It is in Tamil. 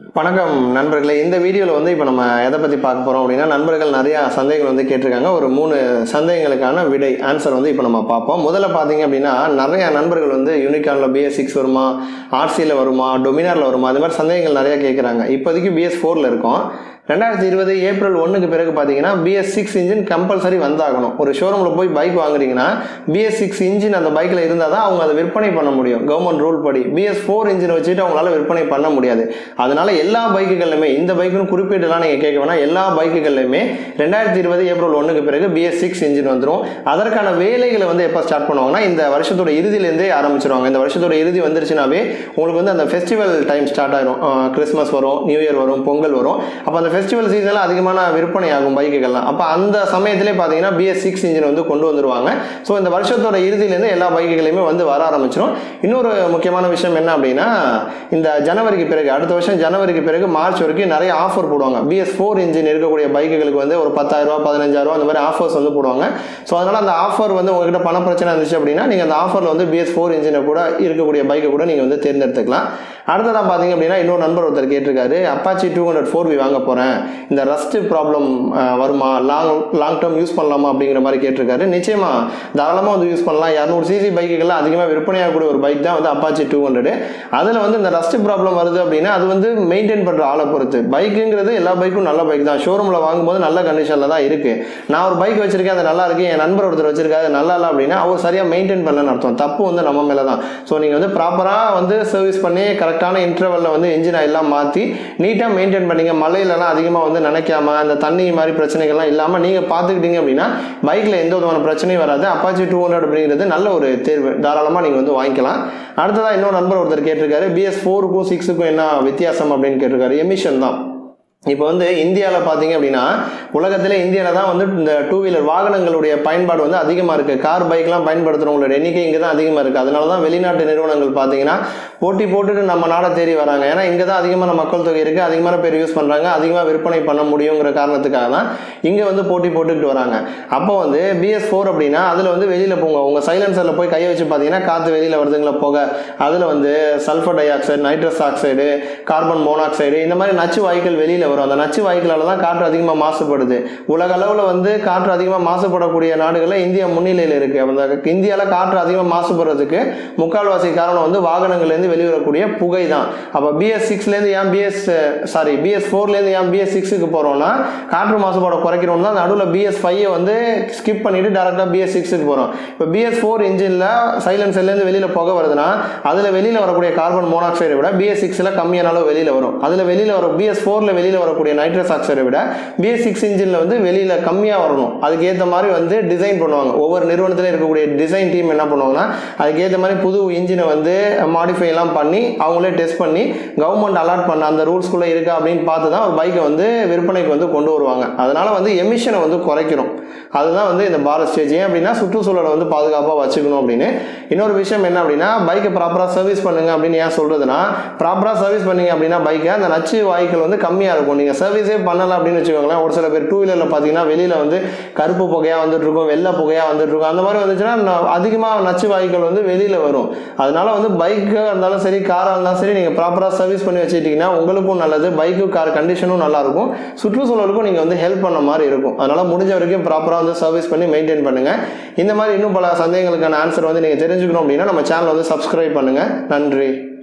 வணக்கம் நண்பர்களே இந்த வீடியோவில் வந்து இப்போ நம்ம எதை பற்றி பார்க்க போகிறோம் அப்படின்னா நண்பர்கள் நிறையா சந்தேகங்கள் வந்து கேட்டிருக்காங்க ஒரு மூணு சந்தேகங்களுக்கான விடை ஆன்சர் வந்து இப்போ நம்ம பார்ப்போம் முதல்ல பார்த்தீங்க அப்படின்னா நிறைய நண்பர்கள் வந்து யூனிகானில் பிஎஸ் சிக்ஸ் வருமா ஆர்சியில் வருமா டொமினாரில் வருமா அது மாதிரி சந்தேகங்கள் நிறையா கேட்குறாங்க இப்போதைக்கு பிஎஸ் ஃபோரில் இருக்கோம் ரெண்டாயிரத்தி இருபது ஏப்ரல் ஒன்றுக்கு பிறகு பார்த்தீங்கன்னா பிஎஸ் சிக்ஸ் இன்ஜின் கம்பல்சரி வந்தாகணும் ஒரு ஷோரூமில் போய் பைக் வாங்குறீங்கன்னா பிஎஸ் சிக்ஸ் இன்ஜின் அந்த பைக்கில் இருந்தால் தான் அவங்க அதை விற்பனை பண்ண முடியும் கவர்மெண்ட் ரூல் படி பிஎஸ் ஃபோர் இன்ஜின் வச்சுட்டு அவங்களால விற்பனை பண்ண முடியாது அதனால எல்லா பைக்குகள்லையுமே இந்த பைக்குன்னு குறிப்பிட்டுலாம் நீங்கள் கேட்க வேணாம் எல்லா பைக்குகள்லையுமே ரெண்டாயிரத்தி இருபது ஏப்ரல் ஒன்றுக்கு பிறகு பிஎஸ் சிக்ஸ் இன்ஜின் வந்துடும் அதற்கான வேலைகளை வந்து எப்போ ஸ்டார்ட் பண்ணுவாங்கன்னா இந்த வருஷத்தோட இறுதியிலேருந்தே ஆரம்பிச்சிருவாங்க இந்த வருஷத்தோட இறுதி வந்துருச்சுனாவே உங்களுக்கு வந்து அந்த ஃபெஸ்டிவல் டைம் ஸ்டார்ட் ஆயிரும் கிறிஸ்மஸ் வரும் நியூ இயர் வரும் பொங்கல் வரும் அப்போ அந்த ஃபெஸ்டிவல் சீசனில் அதிகமான விற்பனை ஆகும் பைக்குகள்லாம் அப்போ அந்த சமயத்திலே பார்த்தீங்கன்னா பிஎஸ் சிக்ஸ் இன்ஜின் வந்து கொண்டு வந்துருவாங்க ஸோ இந்த வருஷத்தோட இறுதியிலேருந்து எல்லா பைக்குகளையுமே வந்து வர ஆரம்பிச்சிடும் இன்னொரு முக்கியமான விஷயம் என்ன அப்படின்னா இந்த ஜனவரிக்கு பிறகு அடுத்த வருஷம் ஜனவரிக்கு பிறகு மார்ச் வரைக்கும் நிறைய ஆஃபர் போடுவாங்க பிஎஸ் ஃபோர் இன்ஜின் இருக்கக்கூடிய பைக்குகளுக்கு வந்து ஒரு பத்தாயிரரூபா பதினஞ்சாயிரரூவா அந்த மாதிரி ஆஃபர்ஸ் வந்து போடுவாங்க ஸோ அதனால் அந்த ஆஃபர் வந்து உங்ககிட்ட பண பிரச்சனை இருந்துச்சு அப்படின்னா நீங்கள் அந்த ஆஃபரில் வந்து பிஎஸ் ஃபோர் இன்ஜினை கூட இருக்கக்கூடிய பைக்கை கூட நீங்கள் வந்து தேர்ந்தெடுத்துக்கலாம் அடுத்ததாக பார்த்தீங்க அப்படின்னா இன்னொரு நண்பர் ஒருத்தர் கேட்டிருக்காரு Apache two hundred four V வாங்க போகிறேன் இந்த ரஸ்ட் ப்ராப்ளம் வருமா லாங் லாங் டேர்ம் யூஸ் பண்ணலாமா அப்படிங்கிற மாதிரி கேட்டிருக்காரு நிச்சயமா தாராளமாக வந்து யூஸ் பண்ணலாம் இரநூறு சிசி பைக்குகள்லாம் அதிகமாக விற்பனையாகக்கூடிய ஒரு பைக் தான் வந்து அப்பாச்சி டூ ஹண்ட்ரட் அதில் வந்து இந்த ரஸ்ட் ப்ராப்ளம் வருது அப்படின்னா அது வந்து மெயின்டைன் பண்ணுற ஆளை பொறுத்து பைக்குங்கிறது எல்லா பைக்கும் நல்ல பைக் தான் ஷோரூமில் வாங்கும்போது நல்ல கண்டிஷனில் தான் இருக்குது நான் ஒரு பைக் வச்சிருக்கேன் அது நல்லா இருக்கு என் நண்பர் ஒருத்தர் வச்சிருக்காரு அது நல்லா இல்லை அப்படின்னா அவர் சரியாக மெயின்டைன் பண்ணலன்னு அர்த்தம் தப்பு வந்து நம்ம மேலே தான் ஸோ நீங்கள் வந்து ப்ராப்பராக வந்து சர்வீஸ் பண்ணி கரெக்டான இன்டர்வலில் வந்து இன்ஜின் எல்லாம் மாற்றி நீட்டாக மெயின்டைன் பண்ணீங்க மழையிலலாம் அதிகமாக வந்து நினைக்காம அந்த தண்ணி மாதிரி பிரச்சனைகள்லாம் இல்லாமல் நீங்கள் பார்த்துக்கிட்டீங்க அப்படின்னா பைக்கில் எந்த விதமான பிரச்சனையும் வராது அப்பாச்சி டூ ஹண்ட்ரட் அப்படிங்கிறது நல்ல ஒரு தேர்வு தாராளமாக நீங்கள் வந்து வாங்கிக்கலாம் அடுத்ததாக இன்னொரு நண்பர் ஒருத்தர் கேட்டிருக்காரு பிஎஸ் ஃபோருக்கும் சிக்ஸுக்கும் என்ன வித்தியாசம் அப்படின்னு கேட்டிருக்காரு எமிஷன் தான் இப்போ வந்து இந்தியாவில் பார்த்தீங்க அப்படின்னா உலகத்தில் இந்தியாவில் தான் வந்து இந்த டூ வீலர் வாகனங்களுடைய பயன்பாடு வந்து அதிகமாக இருக்குது கார் பைக்லாம் பயன்படுத்துகிறவங்களோட எண்ணிக்கை இங்கே தான் அதிகமாக இருக்குது அதனால தான் வெளிநாட்டு நிறுவனங்கள் பார்த்தீங்கன்னா போட்டி போட்டுட்டு நம்ம நாடை தேடி வராங்க ஏன்னா இங்கே தான் அதிகமான மக்கள் தொகை இருக்குது அதிகமான பேர் யூஸ் பண்ணுறாங்க அதிகமாக விற்பனை பண்ண முடியுங்கிற காரணத்துக்காக தான் இங்கே வந்து போட்டி போட்டுக்கிட்டு வராங்க அப்போ வந்து பிஎஸ் ஃபோர் அப்படின்னா அதில் வந்து வெளியில் போங்க உங்கள் சைலன்சரில் போய் கையை வச்சு பார்த்தீங்கன்னா காற்று வெளியில் வருதுங்களா போக அதில் வந்து sulphur dioxide nitrous oxide carbon monoxide இந்த மாதிரி நச்சு வாயுக்கள் வெளியில் வரும் அந்த நச்சு வாயுக்களால் தான் காற்று அதிகமாக மாசுபடுது உலக அளவில் வந்து காற்று அதிகமாக மாசுபடக்கூடிய நாடுகளில் இந்தியா முன்னிலையில் இருக்குது அந்த இந்தியாவில் காற்று அதிகமாக மாசுபடுறதுக்கு முக்கால்வாசி காரணம் வந்து வாகனங்கள்லேருந்து வெளிவரக்கூடிய புகை தான் அப்போ பிஎஸ் சிக்ஸ்லேருந்து ஏன் பிஎஸ் சாரி பிஎஸ் ஃபோர்லேருந்து ஏன் பிஎஸ் சிக்ஸுக்கு போகிறோம்னா காற்று மாசுபாடை குறைக்கணும்னு தான் நடுவில் பிஎஸ் ஃபைவை வந்து ஸ்கிப் பண்ணிட்டு டேரெக்டாக பிஎஸ் சிக்ஸுக்கு போகிறோம் இப்போ பிஎஸ் ஃபோர் இன்ஜினில் சைலன்சர்லேருந்து வெளியில் புகை வருதுன்னா அதில் வெளியில் வரக்கூடிய கார்பன் மோனாக்சைடை விட பிஎஸ் சிக்ஸில் கம்மியான அளவு வெளியில் வரும் அதில் வெளியில் வரும் பிஎஸ் ஃபோரில் வெளியில் வரக்கூடிய நைட்ரஸ் ஆக்சைடை விட பிஎஸ் சிக்ஸ் இன்ஜினில் வந்து வெளியில் கம்மியாக வரணும் அதுக்கு ஏற்ற மாதிரி வந்து டிசைன் பண்ணுவாங்க ஒவ்வொரு நிறுவனத்தில் இருக்கக்கூடிய டிசைன் டீம் என்ன பண்ணுவாங்கன்னா அதுக்கு ஏற்ற மாதிரி புது இன்ஜினை வந்து மாடிஃபை எல்லாம் பண்ணி அவங்களே டெஸ்ட் பண்ணி கவர்மெண்ட் அலாட் பண்ண அந்த ரூல்ஸ்குள்ளே இருக்கா அப்படின்னு பார்த்து தான் ஒரு பைக்கை வந்து விற்பனைக்கு வந்து கொண்டு வருவாங்க அதனால வந்து எமிஷனை வந்து குறைக்கிறோம் அதுதான் வந்து இந்த பாரத் ஸ்டேஜ் ஏன் அப்படின்னா சுற்றுச்சூழலை வந்து பாதுகாப்பாக வச்சுக்கணும் அப்படின்னு இன்னொரு விஷயம் என்ன அப்படின்னா பைக்கை ப்ராப்பராக சர்வீஸ் பண்ணுங்க அப்படின்னு ஏன் சொல்றதுன்னா ப்ராப்பராக சர்வீஸ் பண்ணீங்க அப்படின்னா பைக்கை அந்த நச்சு வாய்க்கள் வந்து கம்மியாக இருக்கும் நீங்கள் சர்வீஸே பண்ணலை அப்படின்னு வச்சுக்கோங்களேன் ஒரு சில பேர் டூ வீலரில் பார்த்தீங்கன்னா வெளியில் வந்து கருப்பு புகையாக வந்துட்டு இருக்கும் வெள்ளை புகையாக வந்துட்டு இருக்கும் அந்த மாதிரி வந்துச்சுன்னா அதிகமாக நச்சு வாயுக்கள் வந்து வெளியில் வரும் அதனால வந்து பைக்காக இருந்தாலும் சரி காராக இருந்தாலும் சரி நீங்கள் ப்ராப்பராக சர்வீஸ் பண்ணி வச்சுக்கிட்டிங்கன்னா உங்களுக்கும் நல்லது பைக்கு கார் கண்டிஷனும் நல்லா இருக்கும் சுற்றுச்சூழலுக்கும் நீங்கள் வந்து ஹெல்ப் பண்ண மாதிரி இருக்கும் அதனால முடிஞ்ச வரைக்கும் ப்ராப்பராக வந்து சர்வீஸ் பண்ணி மெயின்டைன் பண்ணுங்க இந்த மாதிரி இன்னும் பல சந்தேகங்களுக்கான ஆன்சர் வந்து நீங்கள் தெரிஞ்சுக்கணும் அப்படின்னா நம்ம சேனலை வந்து சப்ஸ்கிரைப் பண்ணுங்க நன்றி